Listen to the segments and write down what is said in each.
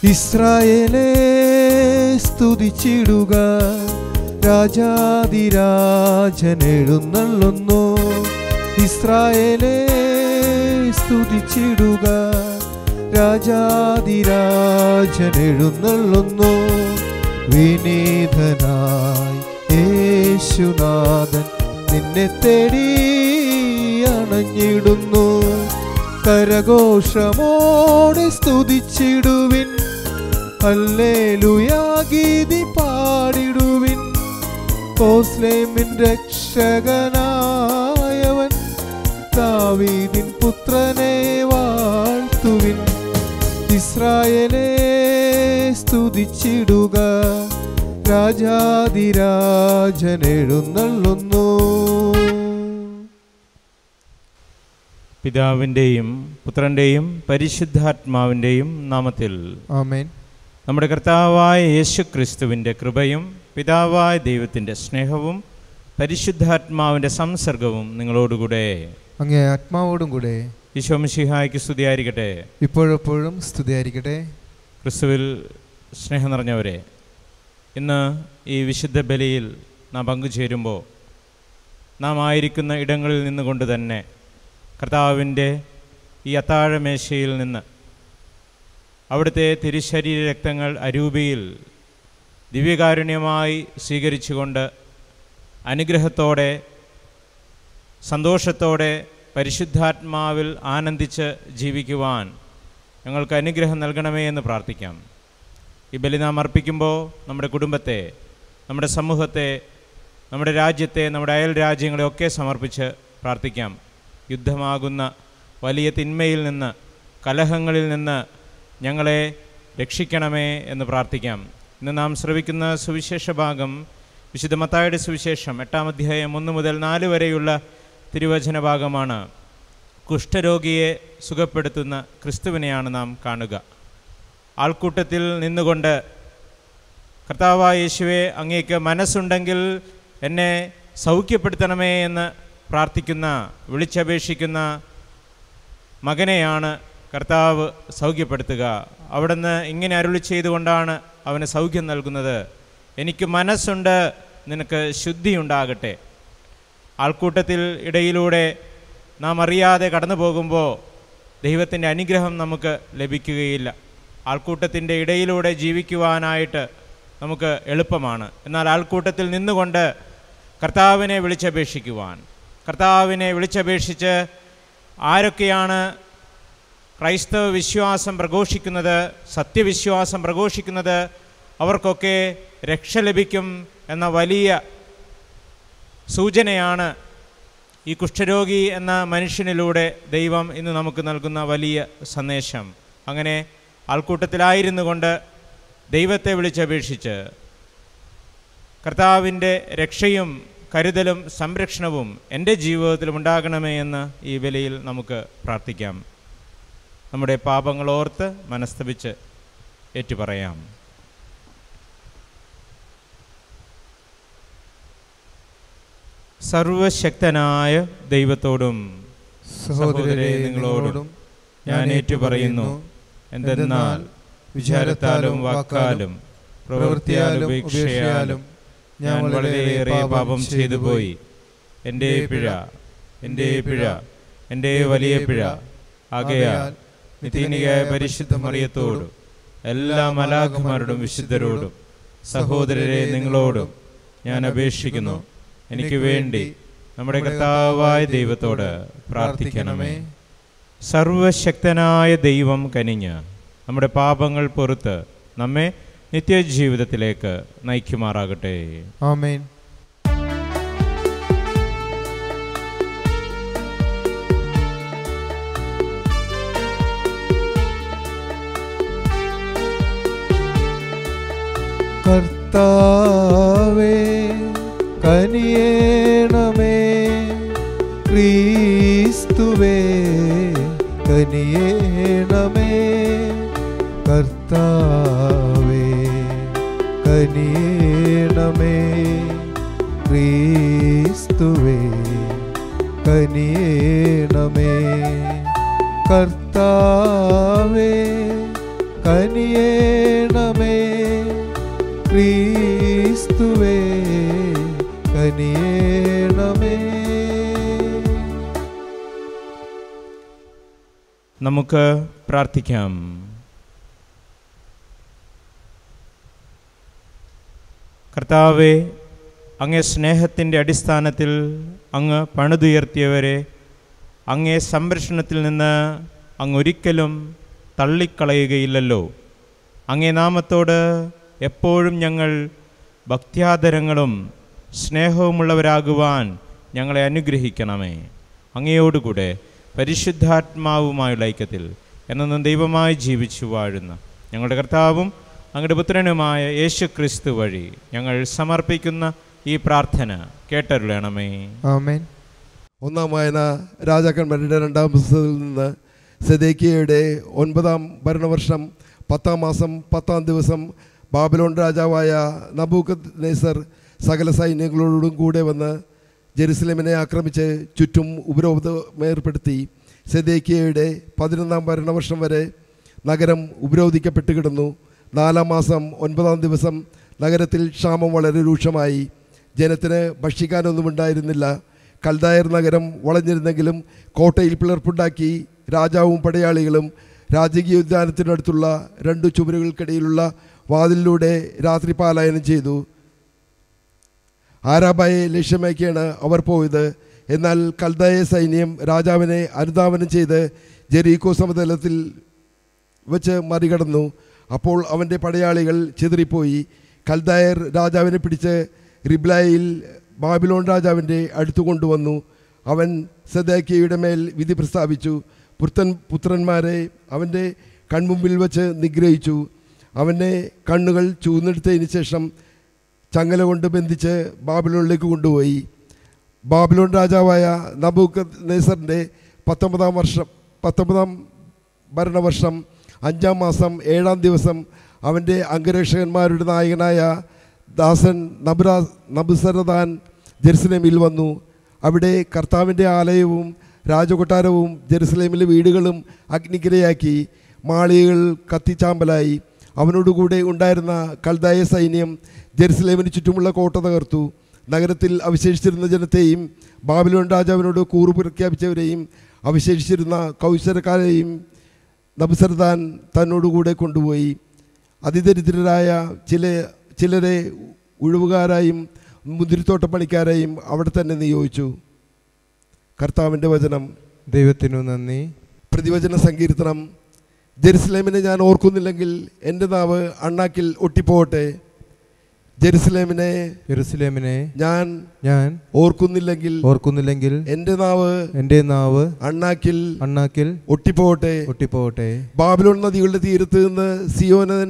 ഇസ്രായേലേ സ്തുതിച്ചിടുക രാജാതിരാജൻ എഴുന്നള്ളുന്നു ഇസ്രായേലേ സ്തുതിച്ചിടുക രാജാതിരാജൻ എഴുന്നള്ളുന്നു വിനീതനായി യേശുനാഥൻ നിന്നെ തേടി അണഞ്ഞിടുന്നു കരഘോഷമോടെ സ്തുതിച്ചിടുവിൻ ഹല്ലേലൂയാഗീതി പാടിടുവിൻ കോസ്ലേമിൻ രക്ഷകനായവൻ ദാവീദിൻ പുത്രനെ വാഴ്ത്തുവിൻ ഇസ്രായേലേ സ്തുതിച്ചിടുക രാജാതിരാജൻ എഴുന്നള്ളുന്നു പിതാവിൻ്റെയും പുത്രൻ്റെയും പരിശുദ്ധാത്മാവിൻ്റെയും നാമത്തിൽ ആമേൻ നമ്മുടെ കർത്താവായ യേശു ക്രിസ്തുവിൻ്റെ കൃപയും പിതാവായ ദൈവത്തിൻ്റെ സ്നേഹവും പരിശുദ്ധാത്മാവിൻ്റെ സംസർഗവും നിങ്ങളോടുകൂടെ അങ്ങേ ആത്മാവോടും കൂടെ ഈശോമിഷിഹായ്ക്ക് സ്തുതിയായിരിക്കട്ടെ ഇപ്പോഴെപ്പോഴും സ്തുതിയായിരിക്കട്ടെ ക്രിസ്തുവിൽ സ്നേഹം നിറഞ്ഞവരെ ഇന്ന് ഈ വിശുദ്ധ ബലിയിൽ നാം പങ്കുചേരുമ്പോൾ നാം ആയിരിക്കുന്ന ഇടങ്ങളിൽ നിന്നുകൊണ്ട് തന്നെ കർത്താവിൻ്റെ ഈ അത്താഴമേശയിൽ നിന്ന് അവിടുത്തെ തിരുശരീര രക്തങ്ങൾ അരൂപിയിൽ ദിവ്യകാരുണ്യമായി സ്വീകരിച്ചുകൊണ്ട് അനുഗ്രഹത്തോടെ സന്തോഷത്തോടെ പരിശുദ്ധാത്മാവിൽ ആനന്ദിച്ച് ജീവിക്കുവാൻ ഞങ്ങൾക്ക് അനുഗ്രഹം നൽകണമേ എന്ന് പ്രാർത്ഥിക്കാം ഈ ബലി നാം അർപ്പിക്കുമ്പോൾ നമ്മുടെ കുടുംബത്തെ നമ്മുടെ സമൂഹത്തെ നമ്മുടെ രാജ്യത്തെ നമ്മുടെ അയൽ രാജ്യങ്ങളെയൊക്കെ സമർപ്പിച്ച് പ്രാർത്ഥിക്കാം യുദ്ധമാകുന്ന വലിയ തിന്മയിൽ നിന്ന് കലഹങ്ങളിൽ നിന്ന് ഞങ്ങളെ രക്ഷിക്കണമേ എന്ന് പ്രാർത്ഥിക്കാം ഇന്ന് നാം ശ്രവിക്കുന്ന സുവിശേഷ ഭാഗം വിശുദ്ധ മത്തായുടെ സുവിശേഷം എട്ടാം അധ്യായം ഒന്ന് മുതൽ നാല് വരെയുള്ള തിരുവചന ഭാഗമാണ് കുഷ്ഠരോഗിയെ സുഖപ്പെടുത്തുന്ന ക്രിസ്തുവിനെയാണ് നാം കാണുക ആൾക്കൂട്ടത്തിൽ നിന്നുകൊണ്ട് കർത്താവായ യേശുവെ അങ്ങേക്ക് മനസ്സുണ്ടെങ്കിൽ എന്നെ സൗഖ്യപ്പെടുത്തണമേ എന്ന് പ്രാർത്ഥിക്കുന്ന വിളിച്ചപേക്ഷിക്കുന്ന മകനെയാണ് കർത്താവ് സൗഖ്യപ്പെടുത്തുക അവിടുന്ന് ഇങ്ങനെ അരുളി ചെയ്തുകൊണ്ടാണ് അവന് സൗഖ്യം നൽകുന്നത് എനിക്ക് മനസ്സുണ്ട് നിനക്ക് ശുദ്ധിയുണ്ടാകട്ടെ ആൾക്കൂട്ടത്തിൽ ഇടയിലൂടെ നാം അറിയാതെ കടന്നു പോകുമ്പോൾ ദൈവത്തിൻ്റെ അനുഗ്രഹം നമുക്ക് ലഭിക്കുകയില്ല ആൾക്കൂട്ടത്തിൻ്റെ ഇടയിലൂടെ ജീവിക്കുവാനായിട്ട് നമുക്ക് എളുപ്പമാണ് എന്നാൽ ആൾക്കൂട്ടത്തിൽ നിന്നുകൊണ്ട് കർത്താവിനെ വിളിച്ചപേക്ഷിക്കുവാൻ കർത്താവിനെ വിളിച്ചപേക്ഷിച്ച് ആരൊക്കെയാണ് ക്രൈസ്തവ വിശ്വാസം പ്രഘോഷിക്കുന്നത് സത്യവിശ്വാസം പ്രഘോഷിക്കുന്നത് അവർക്കൊക്കെ രക്ഷ ലഭിക്കും എന്ന വലിയ സൂചനയാണ് ഈ കുഷ്ഠരോഗി എന്ന മനുഷ്യനിലൂടെ ദൈവം ഇന്ന് നമുക്ക് നൽകുന്ന വലിയ സന്ദേശം അങ്ങനെ ആൾക്കൂട്ടത്തിലായിരുന്നു കൊണ്ട് ദൈവത്തെ വിളിച്ചപേക്ഷിച്ച് കർത്താവിൻ്റെ രക്ഷയും കരുതലും സംരക്ഷണവും എൻ്റെ ജീവിതത്തിലും ഉണ്ടാകണമേ എന്ന് ഈ വിലയിൽ നമുക്ക് പ്രാർത്ഥിക്കാം നമ്മുടെ പാപങ്ങളോർത്ത് മനസ്തപിച്ച് ഏറ്റുപറയാം സർവശക്തനായ ദൈവത്തോടും സഹോദരരെ നിങ്ങളോടും ഞാൻ ഏറ്റുപറയുന്നു എന്തെന്നാൽ വിചാരത്താലും വാക്കാലും പ്രവൃത്തിയാലും ഉപേക്ഷയാലും ഞാൻ വളരെയേറെ പാപം ചെയ്തു പോയി എൻ്റെ പിഴ എൻ്റെ പിഴ എൻ്റെ വലിയ പിഴ ആകയാൽ നിത്യനികായ പരിശുദ്ധ മറിയത്തോടും എല്ലാ മലാഖമാരോടും വിശുദ്ധരോടും സഹോദരരെ നിങ്ങളോടും ഞാൻ അപേക്ഷിക്കുന്നു എനിക്ക് വേണ്ടി നമ്മുടെ കർത്താവായ ദൈവത്തോട് പ്രാർത്ഥിക്കണമേ സർവശക്തനായ ദൈവം കനിഞ്ഞ് നമ്മുടെ പാപങ്ങൾ പൊറുത്ത് നമ്മെ നിത്യജീവിതത്തിലേക്ക് നയിക്കുമാറാകട്ടെ ആമേൻ കർത്താവേ കനിയേണമേ ക്രീസ്തുവേ കനിയേണമേ കർത്താവേ കനിയേണമേ ക്രീസ്തുവേ കനിയേണമേ കർത്താവേ കനിയേണമേ ക്രിസ്തുവേ കനിയേണമേ നമുക്ക് പ്രാർത്ഥിക്കാം കർത്താവെ അങ്ങേ സ്നേഹത്തിൻ്റെ അടിസ്ഥാനത്തിൽ അങ്ങ് പണിതുയർത്തിയവരെ അങ്ങേ സംരക്ഷണത്തിൽ നിന്ന് അങ്ങ് ഒരിക്കലും തള്ളിക്കളയുകയില്ലല്ലോ അങ്ങേ നാമത്തോട് എപ്പോഴും ഞങ്ങൾ ഭക്ത്യാദരങ്ങളും സ്നേഹവുമുള്ളവരാകുവാൻ ഞങ്ങളെ അനുഗ്രഹിക്കണമേ അങ്ങയോടുകൂടെ പരിശുദ്ധാത്മാവുമായുള്ള ഐക്യത്തിൽ എന്നും ദൈവമായി ജീവിച്ചു വാഴുന്ന ഞങ്ങളുടെ കർത്താവും അങ്ങയുടെ പുത്രനുമായ യേശു ക്രിസ്തു വഴി ഞങ്ങൾ സമർപ്പിക്കുന്ന ഈ പ്രാർത്ഥന കേട്ടരുളണമേ ആമേൻ ഒന്നാം വായന രാജാക്കന്മാരുടെ രണ്ടാം പുസ്തകത്തിൽ നിന്ന് സെദേക്കിയയുടെ ഒൻപതാം ഭരണവർഷം പത്താം മാസം പത്താം ദിവസം ബാബിലോൺ രാജാവായ നബൂക്കത് നെസർ സകല സൈന്യങ്ങളോടും കൂടെ വന്ന് ജെറുസലേമിനെ ആക്രമിച്ച് ചുറ്റും ഉപരോധം ഏർപ്പെടുത്തി സെദേക്കിയയുടെ പതിനൊന്നാം ഭരണവർഷം വരെ നഗരം ഉപരോധിക്കപ്പെട്ട് കിടന്നു നാലാം മാസം ഒൻപതാം ദിവസം നഗരത്തിൽ ക്ഷാമം വളരെ രൂക്ഷമായി ജനത്തിന് ഭക്ഷിക്കാനൊന്നും ഉണ്ടായിരുന്നില്ല കൽദായർ നഗരം വളഞ്ഞിരുന്നെങ്കിലും കോട്ടയിൽ പിളർപ്പുണ്ടാക്കി രാജാവും പടയാളികളും രാജകീയ ഉദ്യാനത്തിനടുത്തുള്ള രണ്ടു ചുമരുകൾക്കിടയിലുള്ള വാതിലിലൂടെ രാത്രി പാലായനം ചെയ്തു ആരാബായെ ലക്ഷ്യമാക്കിയാണ് അവർ പോയത് എന്നാൽ കൽദായ സൈന്യം രാജാവിനെ അനുധാവനം ചെയ്ത് ജെറീക്കോ സമതലത്തിൽ വെച്ച് മറികടന്നു അപ്പോൾ അവൻ്റെ പടയാളികൾ ചിതറിപ്പോയി കൽദായർ രാജാവിനെ പിടിച്ച് റിബ്ലായിൽ ബാബിലോൺ രാജാവിൻ്റെ അടുത്തു കൊണ്ടുവന്നു അവൻ സദാക്കിയയുടെ മേൽ വിധി പ്രസ്താവിച്ചു പുത്രൻ പുത്രന്മാരെ അവൻ്റെ കൺമുമ്പിൽ വച്ച് നിഗ്രഹിച്ചു അവൻ്റെ കണ്ണുകൾ ചൂന്നെടുത്തതിന് ശേഷം ചങ്ങല കൊണ്ട് ബന്ധിച്ച് ബാബിലോണിലേക്ക് കൊണ്ടുപോയി ബാബിലോൺ രാജാവായ നബൂക്കത് നെസറിൻ്റെ പത്തൊമ്പതാം വർഷം പത്തൊമ്പതാം ഭരണവർഷം അഞ്ചാം മാസം ഏഴാം ദിവസം അവൻ്റെ അംഗരക്ഷകന്മാരുടെ നായകനായ ദാസൻ നബ്രാ നബുസരദാൻ ജെറുസലേമിൽ വന്നു അവിടെ കർത്താവിൻ്റെ ആലയവും രാജകൊട്ടാരവും ജെറുസലേമിലെ വീടുകളും അഗ്നിക്കിരയാക്കി മാളികകൾ കത്തിച്ചാമ്പലായി അവനോടുകൂടെ ഉണ്ടായിരുന്ന കൽദായ സൈന്യം ജെറുസലേമിന് ചുറ്റുമുള്ള കോട്ട തകർത്തു നഗരത്തിൽ അവശേഷിച്ചിരുന്ന ജനത്തെയും ബാബിലോൺ രാജാവിനോട് കൂറു പ്രഖ്യാപിച്ചവരെയും അവശേഷിച്ചിരുന്ന കൗശലക്കാരെയും നബുസർദാൻ തന്നോടുകൂടെ കൊണ്ടുപോയി അതിദരിദ്രരായ ചില ചിലരെ ഉഴവുകാരായും മുന്തിരിത്തോട്ടപ്പണിക്കാരെയും അവിടെ തന്നെ നിയോഗിച്ചു കർത്താവിൻ്റെ വചനം ദൈവത്തിനു നന്ദി പ്രതിവചന സങ്കീർത്തനം ജെറുസലേമിനെ ഞാൻ ഓർക്കുന്നില്ലെങ്കിൽ എൻ്റെ നാവ് അണ്ണാക്കിൽ ഒട്ടിപ്പോകട്ടെ ജെറുസലേമിനെ യെരുസലേമിനെ ഞാൻ ഞാൻ ഓർക്കുന്നില്ലെങ്കിൽ ഓർക്കുന്നില്ലെങ്കിൽ എൻ്റെ നാവ് എൻ്റെ നാവ് അണ്ണാക്കിൽ അണ്ണാക്കിൽ ഒട്ടിപ്പോകട്ടെ ഒട്ടിപ്പോകട്ടെ ബാബിലോൺ നദികളുടെ തീരത്ത് നിന്ന് സിയോനൻ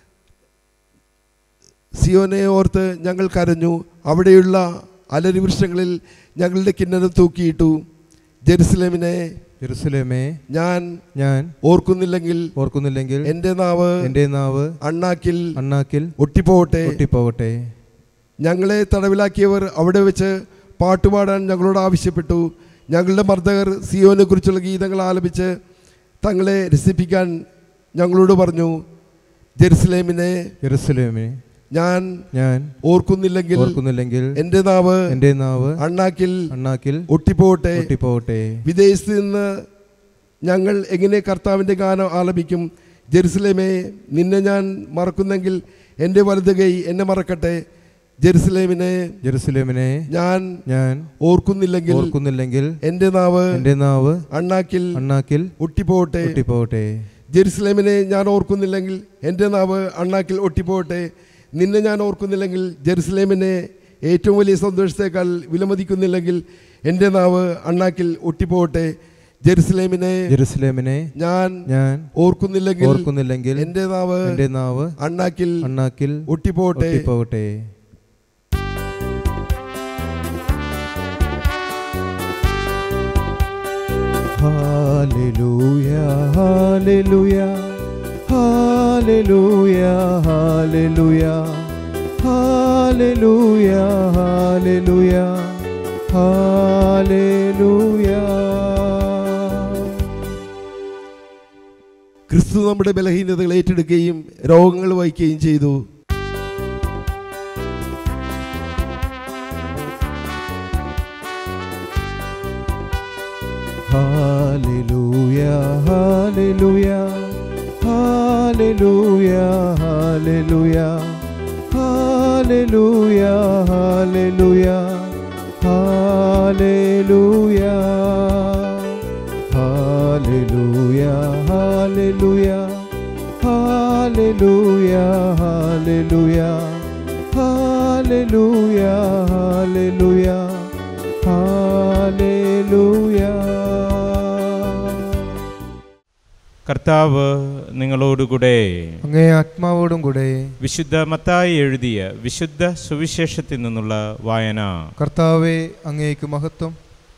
സിയോനെ ഓർത്ത് ഞങ്ങൾ കരഞ്ഞു അവിടെയുള്ള അലരി വൃക്ഷങ്ങളിൽ ഞങ്ങളുടെ കിന്നരം തൂക്കിയിട്ടു ജെറുസലേമിനെ യെരുസലേമേ ഞാൻ ഞാൻ ഓർക്കുന്നില്ലെങ്കിൽ ഓർക്കുന്നില്ലെങ്കിൽ എൻ്റെ നാവ് എൻ്റെ നാവ് അണ്ണാക്കിൽ അണ്ണാക്കിൽ ഒട്ടിപ്പോകട്ടെ ഒട്ടിപ്പോകട്ടെ ഞങ്ങളെ തടവിലാക്കിയവർ അവിടെ വെച്ച് പാട്ടുപാടാൻ ഞങ്ങളോട് ആവശ്യപ്പെട്ടു ഞങ്ങളുടെ മർദ്ദകർ സിയോനെ കുറിച്ചുള്ള ഗീതങ്ങൾ ആലപിച്ച് തങ്ങളെ രസിപ്പിക്കാൻ ഞങ്ങളോട് പറഞ്ഞു ജെറുസലേമിനെ യെരുസലേമേ ഞാൻ ഞാൻ ഓർക്കുന്നില്ലെങ്കിൽ ഓർക്കുന്നില്ലെങ്കിൽ എൻ്റെ നാവ് എൻ്റെ നാവ് അണ്ണാക്കിൽ അണ്ണാക്കിൽ ഒട്ടിപ്പോകട്ടെ ഒട്ടിപ്പോകട്ടെ വിദേശത്ത് നിന്ന് ഞങ്ങൾ എങ്ങനെ കർത്താവിൻ്റെ ഗാനം ആലപിക്കും ജെറുസലേമേ നിന്നെ ഞാൻ മറക്കുന്നെങ്കിൽ എൻ്റെ വലത് കൈ എന്നെ മറക്കട്ടെ ജെറുസലേമിനെ ജെറുസലേമിനെ ഞാൻ ഞാൻ ഓർക്കുന്നില്ലെങ്കിൽ ഓർക്കുന്നില്ലെങ്കിൽ എൻ്റെ നാവ് എൻ്റെ നാവ് അണ്ണാക്കിൽ അണ്ണാക്കിൽ ഒട്ടിപ്പോകട്ടെ ഒട്ടിപ്പോകട്ടെ ജെറുസലേമിനെ ഞാൻ ഓർക്കുന്നില്ലെങ്കിൽ എൻ്റെ നാവ് അണ്ണാക്കിൽ ഒട്ടിപ്പോകട്ടെ നിന്നെ ഞാൻ ഓർക്കുന്നില്ലെങ്കിൽ ജെറുസലേമിനെ ഏറ്റവും വലിയ സന്തോഷത്തേക്കാൾ വിലമതിക്കുന്നില്ലെങ്കിൽ എൻ്റെ നാവ് അണ്ണാക്കിൽ ഒട്ടിപ്പോകട്ടെ ജെറുസലേമിനെ ജെറുസലേമിനെ ഞാൻ ഞാൻ ഓർക്കുന്നില്ലെങ്കിൽ ഓർക്കുന്നില്ലെങ്കിൽ എൻ്റെ നാവ് എൻ്റെ നാവ് അണ്ണാക്കിൽ അണ്ണാക്കിൽ ഒട്ടിപ്പോകട്ടെ ഒട്ടിപ്പോകട്ടെ hallelujah hallelujah hallelujah hallelujah hallelujah hallelujah hallelujah ക്രിസ്തു നമ്മുടെ ബലഹീനതകൾ ഏറ്റെടുക്കുകയും രോഗങ്ങൾ വഹിക്കുകയും ചെയ്തു Hallelujah, hallelujah, hallelujah, hallelujah, hallelujah, hallelujah, hallelujah, hallelujah, hallelujah, hallelujah, hallelujah, hallelujah, hallelujah. Hallelujah. കർത്താവ് നിങ്ങളോടുകൂടെ അങ്ങേ ആത്മാവോടും കൂടെ വിശുദ്ധ മത്തായി എഴുതിയ വിശുദ്ധ സുവിശേഷത്തിൽ നിന്നുള്ള വായന കർത്താവെ അങ്ങേക്ക് മഹത്വം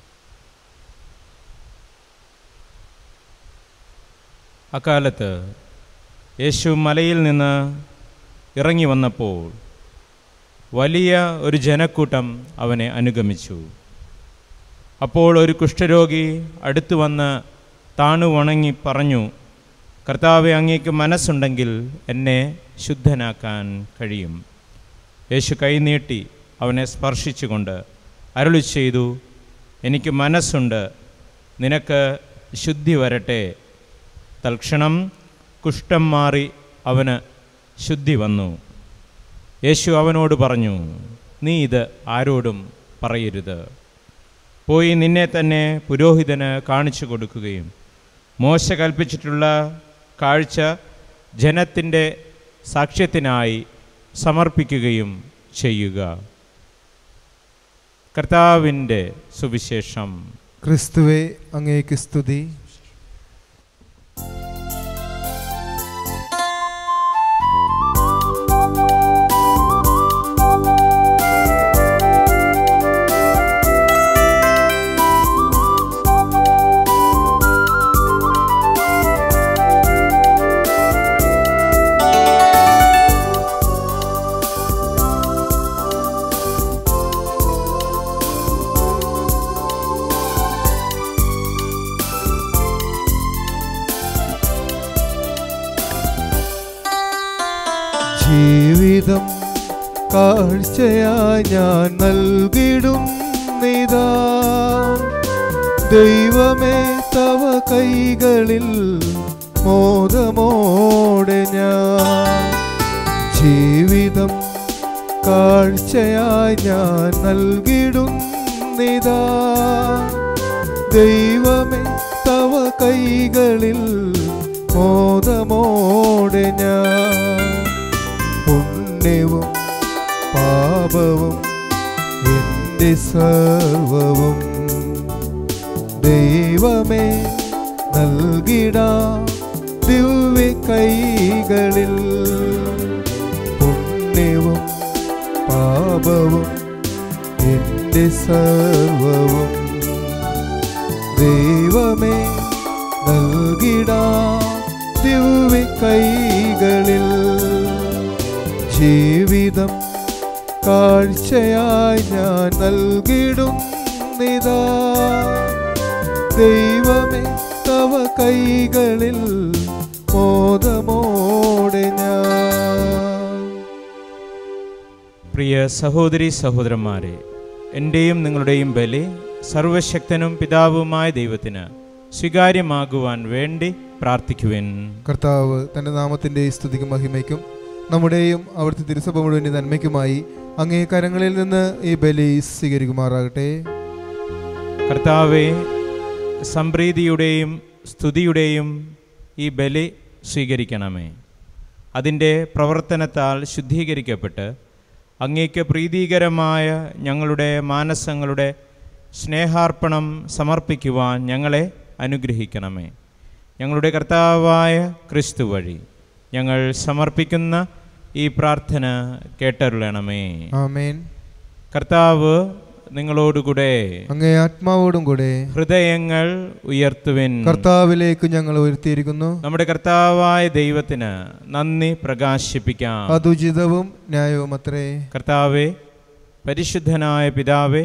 അക്കാലത്ത് യേശു മലയിൽ നിന്ന് ഇറങ്ങി വന്നപ്പോൾ വലിയ ഒരു ജനക്കൂട്ടം അവനെ അനുഗമിച്ചു അപ്പോൾ ഒരു കുഷ്ഠരോഗി അടുത്തു വന്ന് താണു വണങ്ങി പറഞ്ഞു കർത്താവെ അങ്ങേക്ക് മനസ്സുണ്ടെങ്കിൽ എന്നെ ശുദ്ധനാക്കാൻ കഴിയും യേശു കൈനീട്ടി അവനെ സ്പർശിച്ചുകൊണ്ട് അരുളി ചെയ്തു എനിക്ക് മനസ്സുണ്ട് നിനക്ക് ശുദ്ധി വരട്ടെ തൽക്ഷണം കുഷ്ഠം മാറി അവന് ശുദ്ധി വന്നു യേശു അവനോട് പറഞ്ഞു നീ ഇത് ആരോടും പറയരുത് പോയി നിന്നെ തന്നെ പുരോഹിതന് കാണിച്ചു കൊടുക്കുകയും മോശ കൽപ്പിച്ചിട്ടുള്ള കാഴ്ച ജനത്തിൻ്റെ സാക്ഷ്യത്തിനായി സമർപ്പിക്കുകയും ചെയ്യുക കർത്താവിൻ്റെ സുവിശേഷം ക്രിസ്തുവെ അങ്ങേക്ക് സ്തുതി ജീവിതം കാഴ്ചയായി ഞാൻ നൽകിടുന്നിതാ ദൈവമേ തവ കൈകളിൽ മോദമോടെ ഞാൻ ജീവിതം കാഴ്ചയായി ഞാൻ നൽകിടുന്നിതാ ദൈവമേ തവ കൈകളിൽ മോദമോടെ ഞാൻ പുണ്യവും പാപവും എൻ്റെ സർവവും ദൈവമേ നൽകിടാ ദിവ്യ കൈകളിൽ പുണ്യവും പാപവും എൻ്റെ സർവവും ദൈവമേ നൽകിടാ ദിവ്യ കൈകളിൽ ജീവിതം കാഴ്ചയായി ഞാൻ നൽകിടുന്നിതാ ദൈവമേ തവ കൈകളിൽ മോദമോടെ ഞാൻ പ്രിയ സഹോദരി സഹോദരന്മാരെ എൻ്റെയും നിങ്ങളുടെയും ബലി സർവശക്തനും പിതാവുമായ ദൈവത്തിന് സ്വീകാര്യമാകുവാൻ വേണ്ടി പ്രാർത്ഥിക്കുവിൻ കർത്താവ് തൻ്റെ നാമത്തിൻ്റെ സ്തുതിക്കും മഹിമയ്ക്കും നമ്മുടെയും അവിടുത്തെ തിരുസഭ മുഴുവൻ്റെ നന്മയ്ക്കുമായി അങ്ങേ കരങ്ങളിൽ നിന്ന് ഈ ബലി സ്വീകരിക്കുമാറാകട്ടെ കർത്താവെ സംപ്രീതിയുടെയും സ്തുതിയുടെയും ഈ ബലി സ്വീകരിക്കണമേ അതിൻ്റെ പ്രവർത്തനത്താൽ ശുദ്ധീകരിക്കപ്പെട്ട് അങ്ങേക്ക് പ്രീതികരമായ ഞങ്ങളുടെ മാനസങ്ങളുടെ സ്നേഹാർപ്പണം സമർപ്പിക്കുവാൻ ഞങ്ങളെ അനുഗ്രഹിക്കണമേ ഞങ്ങളുടെ കർത്താവായ ക്രിസ്തു വഴി ഞങ്ങൾ സമർപ്പിക്കുന്ന ഈ പ്രാർത്ഥന കേട്ടരുളണമേ ആമേൻ കർത്താവ് നിങ്ങളോടുകൂടെ അങ്ങേ ആത്മാവോടും കൂടെ ഹൃദയങ്ങൾ ഉയർത്തുവിൻ കർത്താവിലേക്ക് ഞങ്ങൾ ഉയർത്തിയിരിക്കുന്നു നമ്മുടെ കർത്താവായ ദൈവത്തിന് നന്ദി പ്രകാശിപ്പിക്കാം അതുചിതവും ന്യായവും അത്രേ കർത്താവെ പരിശുദ്ധനായ പിതാവേ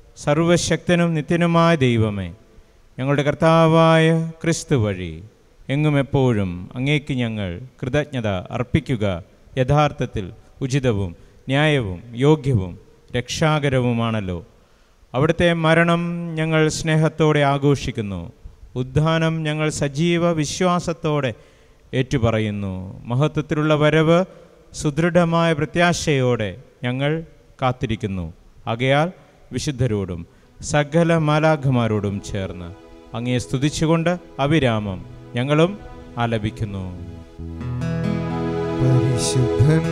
സർവശക്തനും നിത്യനുമായ ദൈവമേ ഞങ്ങളുടെ കർത്താവായ ക്രിസ്തു വഴി എങ്ങും എപ്പോഴും അങ്ങേക്ക് ഞങ്ങൾ കൃതജ്ഞത അർപ്പിക്കുക യഥാർത്ഥത്തിൽ ഉചിതവും ന്യായവും യോഗ്യവും രക്ഷാകരവുമാണല്ലോ അവിടുത്തെ മരണം ഞങ്ങൾ സ്നേഹത്തോടെ ആഘോഷിക്കുന്നു ഉദ്ധാനം ഞങ്ങൾ സജീവ വിശ്വാസത്തോടെ ഏറ്റുപറയുന്നു മഹത്വത്തിലുള്ള വരവ് സുദൃഢമായ പ്രത്യാശയോടെ ഞങ്ങൾ കാത്തിരിക്കുന്നു ആകയാൽ വിശുദ്ധരോടും സകല മാലാഖമാരോടും ചേർന്ന് അങ്ങയെ സ്തുതിച്ചുകൊണ്ട് അവിരാമം ഞങ്ങളും ആലപിക്കുന്നു പരിശുദ്ധൻ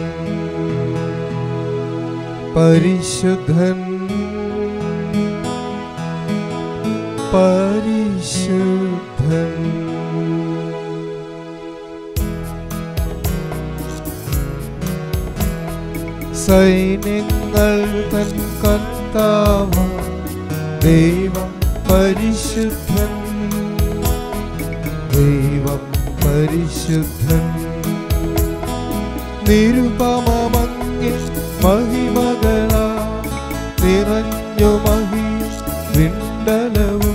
പരിശുദ്ധൻ പരിശുദ്ധൻ സൈന്യങ്ങൾ തൻ കർത്താവ ദൈവം പരിശുദ്ധൻ ദൈവം പരിശുദ്ധൻ നിരുപമങ്ങിൽ മഹിമകളാ നിറഞ്ഞു മഹി വിണ്ടലവും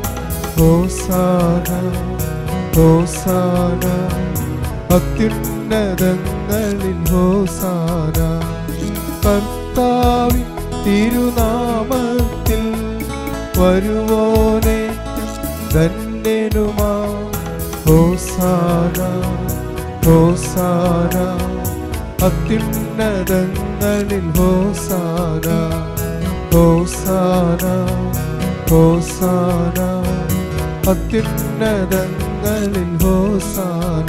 ഹോസാന ഹോസാന അത്യുന്നതങ്ങളിൽ ഹോസാന കർത്താവിൻ തിരുനാമത്തിൽ വരുവോനെ ധന്യനുമാ ഹോസാന ഹോസാന അത്യുന്നതങ്ങളിൽ ഹോസാന ഹോസാന ഹോസാന അത്യുന്നതങ്ങളിൽ ഹോസാന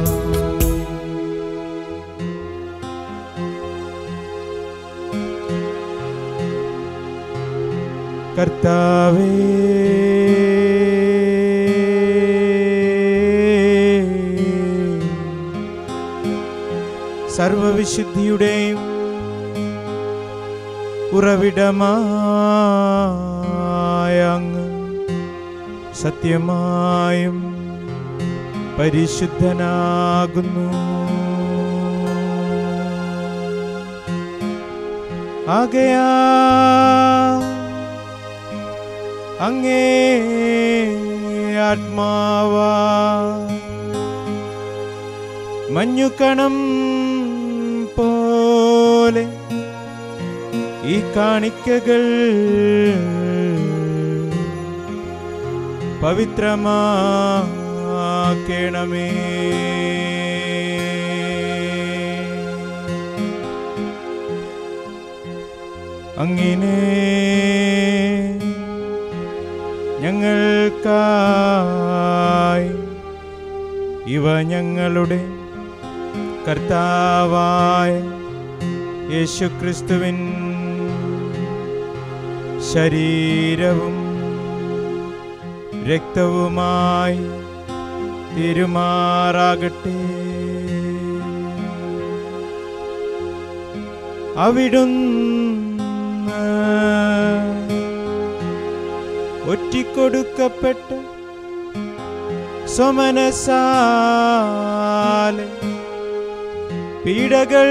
കർത്താവേ സർവവിശുദ്ധിയുടെയും ഉറവിടമായ അങ്ങ് സത്യമായും പരിശുദ്ധനാകുന്നു ആകയാ അങ്ങേ ആത്മാവാ മഞ്ഞുകണം പോലെ ഈ കാണിക്കകൾ പവിത്രമാക്കണമേ അങ്ങിനെ ഞങ്ങൾക്കായി ഇവ ഞങ്ങളുടെ കർത്താവായ യേശുക്രിസ്തുവിൻ ശരീരവും രക്തവുമായി തിരുമാറാകട്ടെ അവിടുന്ന് ഒറ്റിക്കൊടുക്കപ്പെട്ട് സ്വമനസാലെ പീഡകൾ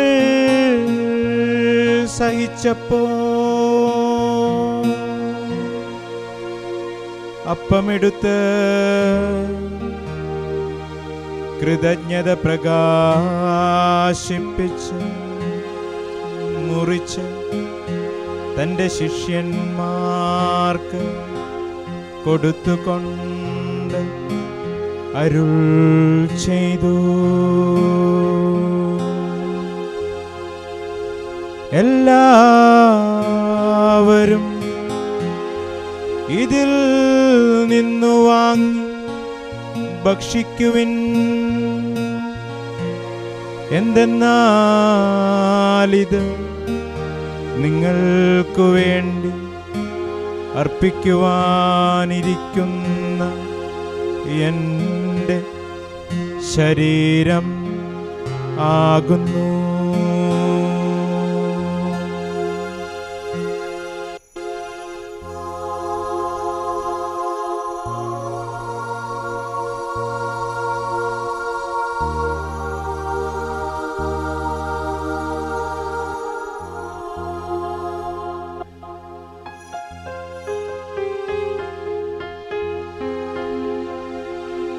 സഹിച്ചപ്പോ അപ്പമെടുത്ത് കൃതജ്ഞത പ്രകാശിപ്പിച്ച് മുറിച്ച് തൻ്റെ ശിഷ്യന്മാർക്ക് കൊടുത്തുകൊണ്ട് അരുൾ ചെയ്തു എല്ലാവരും ഇതിൽ നിന്നു വാങ്ങി ഭക്ഷിക്കുവിൻ എന്തെന്നാലിത് നിങ്ങൾക്കു വേണ്ടി അർപ്പിക്കുവാനിരിക്കുന്ന എൻ്റെ ശരീരം ആകുന്നു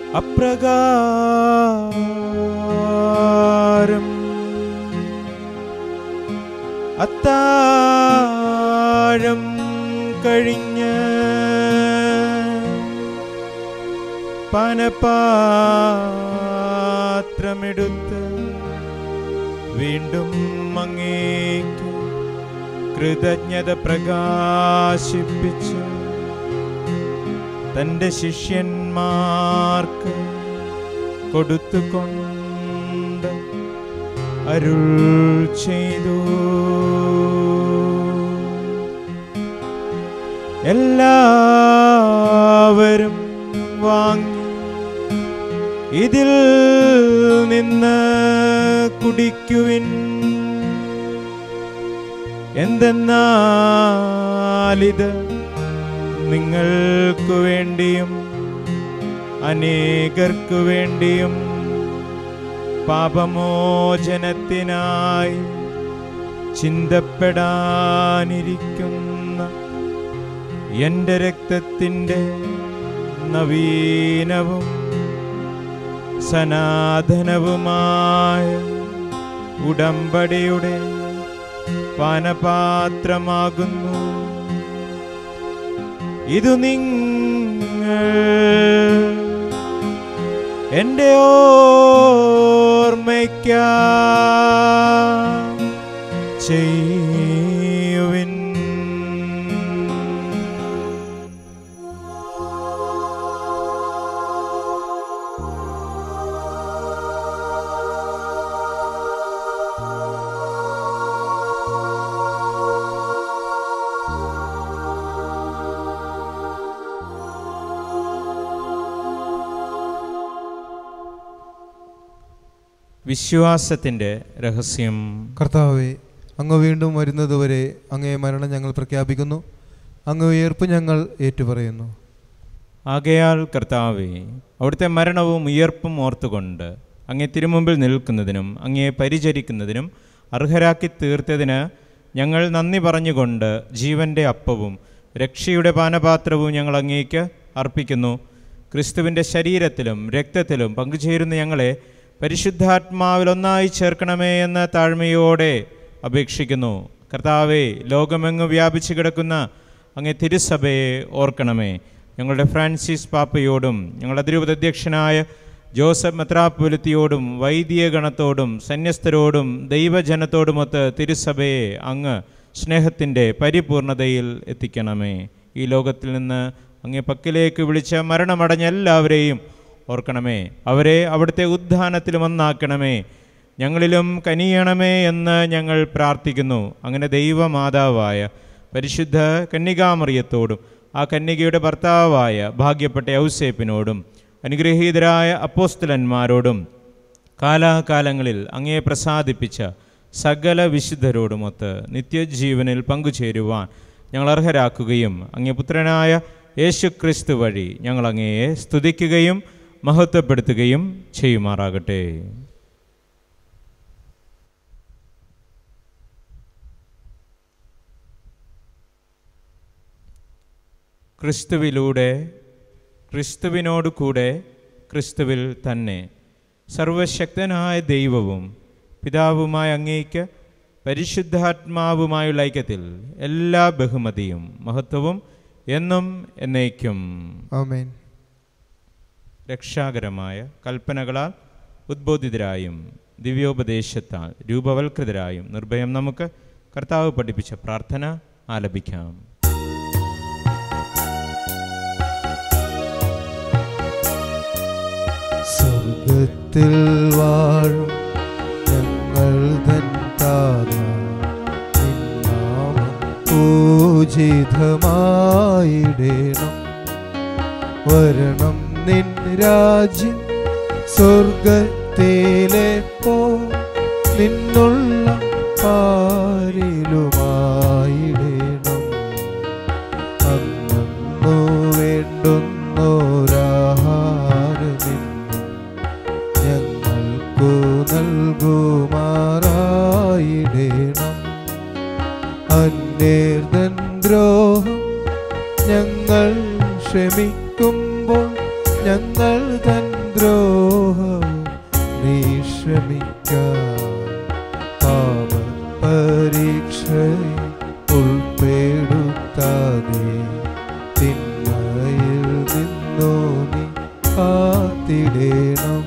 അപ്രകാരം അത്താഴം കഴിഞ്ഞ് പാനപാത്രമെടുത്ത് വീണ്ടും അങ്ങേക്ക് കൃതജ്ഞത പ്രകാശിപ്പിച്ചു തൻ്റെ ശിഷ്യന്മാർക്ക് കൊടുത്തുകൊണ്ട് അരുൾ ചെയ്തു എല്ലാവരും വാങ്ങി ഇതിൽ നിന്ന് കുടിക്കുവിൻ എന്തെന്നാലിത് നിങ്ങൾക്കു വേണ്ടിയും അനേകർക്കു വേണ്ടിയും പാപമോചനത്തിനായി ചിന്തപ്പെടാനിരിക്കുന്ന എൻ്റെ രക്തത്തിൻ്റെ നവീനവും സനാതനവുമായ ഉടമ്പടിയുടെ പാനപാത്രമാകുന്നു ഇതു നിങ്ങൾ എൻ്റെ ഓർമ്മയ്ക്കാ ചെയ്യുവിൻ വിശ്വാസത്തിൻ്റെ രഹസ്യം കർത്താവെ അങ്ങ് വീണ്ടും വരുന്നതുവരെ അങ്ങേ മരണം ഞങ്ങൾ പ്രഖ്യാപിക്കുന്നു അങ്ങ് ഉയർപ്പ് ഞങ്ങൾ ഏറ്റുപറയുന്നു ആകയാൽ കർത്താവെ അവിടുത്തെ മരണവും ഉയർപ്പും ഓർത്തുകൊണ്ട് അങ്ങേ തിരുമുമ്പിൽ നിൽക്കുന്നതിനും അങ്ങേ പരിചരിക്കുന്നതിനും അർഹരാക്കി തീർത്തതിന് ഞങ്ങൾ നന്ദി പറഞ്ഞുകൊണ്ട് ജീവൻ്റെ അപ്പവും രക്ഷയുടെ പാനപാത്രവും ഞങ്ങൾ അങ്ങേക്ക് അർപ്പിക്കുന്നു ക്രിസ്തുവിൻ്റെ ശരീരത്തിലും രക്തത്തിലും പങ്കുചേരുന്ന ഞങ്ങളെ പരിശുദ്ധാത്മാവിൽ ഒന്നായി ചേർക്കണമേ എന്ന താഴ്മയോടെ അപേക്ഷിക്കുന്നു കർത്താവെ ലോകമെങ്ങും വ്യാപിച്ചു കിടക്കുന്ന അങ്ങേ തിരുസഭയെ ഓർക്കണമേ ഞങ്ങളുടെ ഫ്രാൻസിസ് പാപ്പയോടും ഞങ്ങളുടെ അതിരൂപത അധ്യക്ഷനായ ജോസഫ് മെത്രാപുലത്തിയോടും വൈദിക ഗണത്തോടും സന്യസ്തരോടും ദൈവജനത്തോടുമൊത്ത് തിരുസഭയെ അങ്ങ് സ്നേഹത്തിൻ്റെ പരിപൂർണതയിൽ എത്തിക്കണമേ ഈ ലോകത്തിൽ നിന്ന് അങ്ങേ പക്കിലേക്ക് വിളിച്ച മരണമടഞ്ഞ എല്ലാവരെയും ഓർക്കണമേ അവരെ അവിടുത്തെ ഉദ്ധാനത്തിലും ഒന്നാക്കണമേ ഞങ്ങളിലും കനിയണമേ എന്ന് ഞങ്ങൾ പ്രാർത്ഥിക്കുന്നു അങ്ങനെ ദൈവമാതാവായ പരിശുദ്ധ കന്യകാമറിയത്തോടും ആ കന്യകയുടെ ഭർത്താവായ ഭാഗ്യപ്പെട്ട ഔസേപ്പിനോടും അനുഗ്രഹീതരായ അപ്പോസ്തലന്മാരോടും കാലാകാലങ്ങളിൽ അങ്ങേ പ്രസാദിപ്പിച്ച സകല വിശുദ്ധരോടുമൊത്ത് നിത്യജീവനിൽ പങ്കുചേരുവാൻ ഞങ്ങൾ അർഹരാക്കുകയും അങ്ങേ പുത്രനായ യേശു ക്രിസ്തു വഴി ഞങ്ങൾ അങ്ങയെ സ്തുതിക്കുകയും മഹത്വപ്പെടുത്തുകയും ചെയ്യുമാറാകട്ടെ ക്രിസ്തുവിലൂടെ ക്രിസ്തുവിനോട് കൂടെ ക്രിസ്തുവിൽ തന്നെ സർവശക്തനായ ദൈവവും പിതാവുമായ അങ്ങേക്ക് പരിശുദ്ധാത്മാവുമായുള്ള ഐക്യത്തിൽ എല്ലാ ബഹുമതിയും മഹത്വവും എന്നും എന്നേക്കും ആമേൻ രക്ഷാകരമായ കൽപ്പനകളാൽ ഉദ്ബോധിതരായും ദിവ്യോപദേശത്താൽ രൂപവൽകൃതരായും നിർഭയം നമുക്ക് കർത്താവ് പഠിപ്പിച്ച പ്രാർത്ഥന ആലപിക്കാം സ്വർഗത്തിൽ വാഴും ഞങ്ങൾ തൻ താത നിന്നാമം പൂജിതമായിടേണം വരണം നിൻ രാജ്യം സ്വർഗത്തിലെ പോ നിന്നുള്ള പാരിലുമായിടേണം അന്നു വേണ്ടുന്നോരാഹാരമെന്നും ഞങ്ങൾക്കു നൽകുമാറായിടേണം അന്യർതൻ ദ്രോഹം ഞങ്ങൾ ക്ഷമിക്കുമ്പോൾ ഞങ്ങൾ തൻ ദ്രോഹവും നീ ക്ഷമിക്കാം പാപ പരീക്ഷയിൽ ഉൾപ്പെടുത്താതെ തിന്മയിൽ നിന്നോ നീ കാത്തിടേണം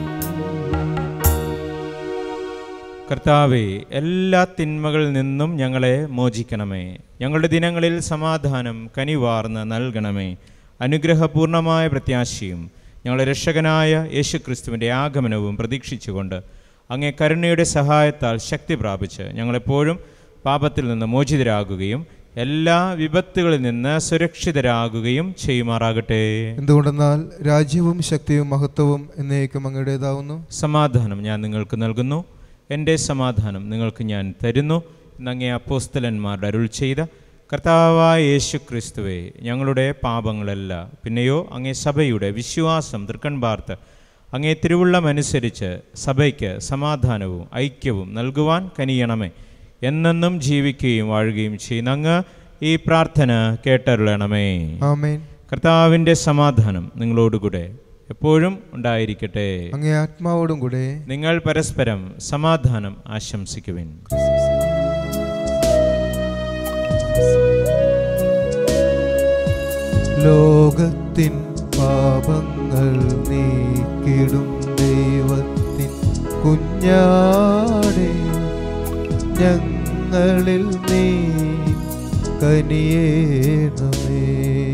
കർത്താവെ എല്ലാ തിന്മകളിൽ നിന്നും ഞങ്ങളെ മോചിക്കണമേ ഞങ്ങളുടെ ദിനങ്ങളിൽ സമാധാനം കനിവാർന്ന് നൽകണമേ അനുഗ്രഹപൂർണമായ പ്രത്യാശയും ഞങ്ങളുടെ രക്ഷകനായ യേശുക്രിസ്തുവിൻ്റെ ആഗമനവും പ്രതീക്ഷിച്ചുകൊണ്ട് അങ്ങേ കരുണയുടെ സഹായത്താൽ ശക്തി പ്രാപിച്ച് ഞങ്ങളെപ്പോഴും പാപത്തിൽ നിന്ന് മോചിതരാകുകയും എല്ലാ വിപത്തുകളിൽ നിന്ന് സുരക്ഷിതരാകുകയും ചെയ്യുമാറാകട്ടെ എന്തുകൊണ്ടെന്നാൽ രാജ്യവും ശക്തിയും മഹത്വവും എന്നേക്കും അങ്ങയുടേതാവുന്നു സമാധാനം ഞാൻ നിങ്ങൾക്ക് നൽകുന്നു എൻ്റെ സമാധാനം നിങ്ങൾക്ക് ഞാൻ തരുന്നു എന്നങ്ങേ അപ്പോസ്തലന്മാരുടെ അരുൾ ചെയ്ത കർത്താവായ യേശു ക്രിസ്തുവെ ഞങ്ങളുടെ പാപങ്ങളല്ല പിന്നെയോ അങ്ങേ സഭയുടെ വിശ്വാസം തൃക്കൺ പാർത്ത് അങ്ങേ തിരുവുള്ളമനുസരിച്ച് സഭയ്ക്ക് സമാധാനവും ഐക്യവും നൽകുവാൻ കനിയണമേ എന്നെന്നും ജീവിക്കുകയും വാഴുകയും ചെയ്യുന്ന അങ്ങ് ഈ പ്രാർത്ഥന കേട്ടരുളണമേ ആമേൻ കർത്താവിൻ്റെ സമാധാനം നിങ്ങളോടുകൂടെ എപ്പോഴും ഉണ്ടായിരിക്കട്ടെ അങ്ങേ ആത്മാവോടും കൂടെ നിങ്ങൾ പരസ്പരം സമാധാനം ആശംസിക്കുവിൻ ലോകത്തിൻ പാപങ്ങൾ നീക്കിടും ദൈവത്തിൻ കുഞ്ഞാടെ ഞങ്ങളിൽ നീ കനിയേണമേ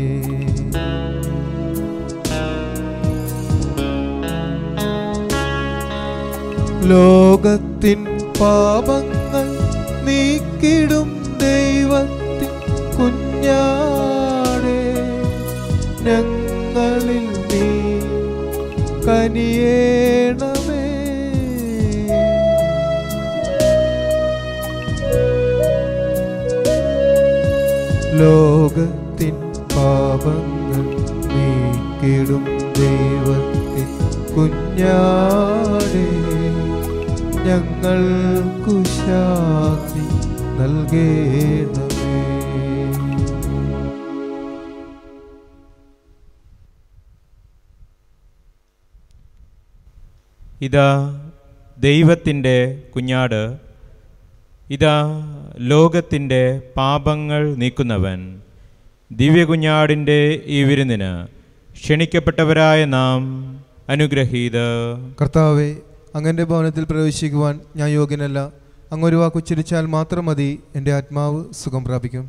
ലോകത്തിൻ പാപങ്ങൾ നീക്കിടും ദൈവത്തിൻ കുഞ്ഞാടെ ഞങ്ങളിൽ നീ കനിയേണമേ ലോകത്തിൻ പാപങ്ങൾ നീക്കിടും ദൈവത്തിൻ കുഞ്ഞാടെ ഞങ്ങൾക്കു ശാന്തി നൽകേണമേ ഇതാ ദൈവത്തിൻ്റെ കുഞ്ഞാട് ഇതാ ലോകത്തിൻ്റെ പാപങ്ങൾ നീക്കുന്നവൻ ദിവ്യകുഞ്ഞാടിൻ്റെ ഈ വിരുന്നിന് ക്ഷണിക്കപ്പെട്ടവരായ നാം അനുഗ്രഹീത കർത്താവെ അങ്ങൻ്റെ ഭവനത്തിൽ പ്രവേശിക്കുവാൻ ഞാൻ യോഗ്യനല്ല അങ്ങൊരു വാക്കുച്ചരിച്ചാൽ മാത്രം മതി എൻ്റെ ആത്മാവ് സുഖം പ്രാപിക്കും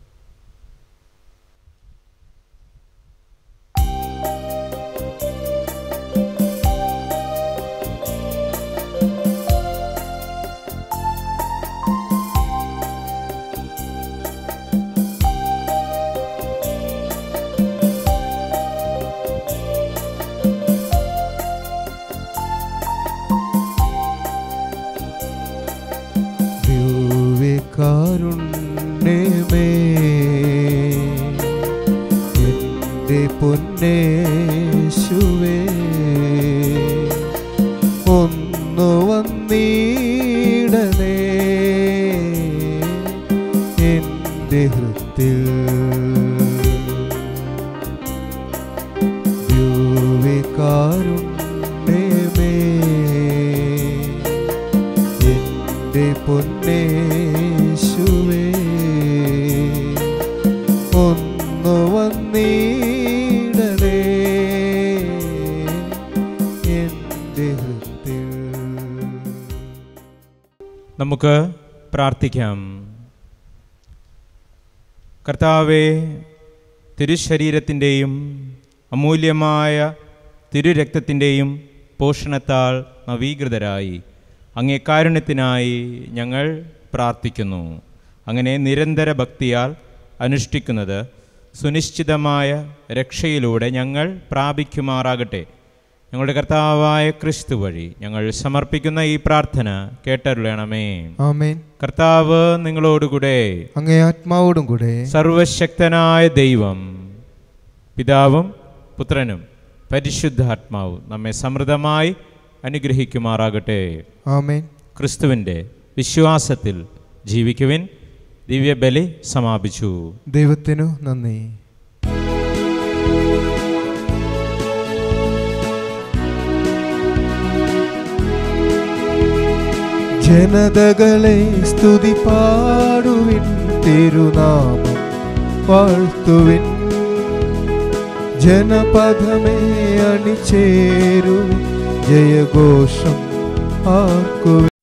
ദിവ്യകാരുണ്യമേ എൻ്റെ പൊന്നേശുവേ ഒന്നു വന്നീടനേ എൻ്റെ ഹൃത്തിൽ ദിവ്യകാരുണ്യമേ എൻ്റെ പൊന്നേശുവേ ഒന്നു വന്നീടനേ എൻ്റെ ഹൃത്തിൽ നമുക്ക് പ്രാർത്ഥിക്കാം കർത്താവെ തിരുശരീരത്തിൻ്റെയും അമൂല്യമായ തിരുരക്തത്തിൻ്റെയും പോഷണത്താൽ നവീകൃതരായി അങ്ങേ കാരുണ്യത്തിനായി ഞങ്ങൾ പ്രാർത്ഥിക്കുന്നു അങ്ങനെ നിരന്തര ഭക്തിയാൽ അനുഷ്ഠിക്കുന്നത് സുനിശ്ചിതമായ രക്ഷയിലൂടെ ഞങ്ങൾ പ്രാപിക്കുമാറാകട്ടെ ഞങ്ങളുടെ കർത്താവായ ക്രിസ്തു വഴി ഞങ്ങൾ സമർപ്പിക്കുന്ന ഈ പ്രാർത്ഥന കേട്ടരുളണമേ ആമേൻ കർത്താവ് നിങ്ങളോടുകൂടെ അങ്ങേ ആത്മാവോടും കൂടെ സർവശക്തനായ ദൈവം പിതാവും പുത്രനും പരിശുദ്ധാത്മാവും നമ്മെ സമൃദ്ധമായി അനുഗ്രഹിക്കുമാറാകട്ടെ ആമേൻ ക്രിസ്തുവിൻ്റെ വിശ്വാസത്തിൽ ജീവിക്കുവിൻ ദിവ്യബലി സമാപിച്ചു ദൈവത്തിനു നന്ദി ജനതകളെ സ്തുതി പാടുവിൻ തിരുനാമം വാഴ്ത്തുവിൻ ജനപഥമേ അണിചേരുവിൻ ജയഘോഷം ആർക്കുവിൻ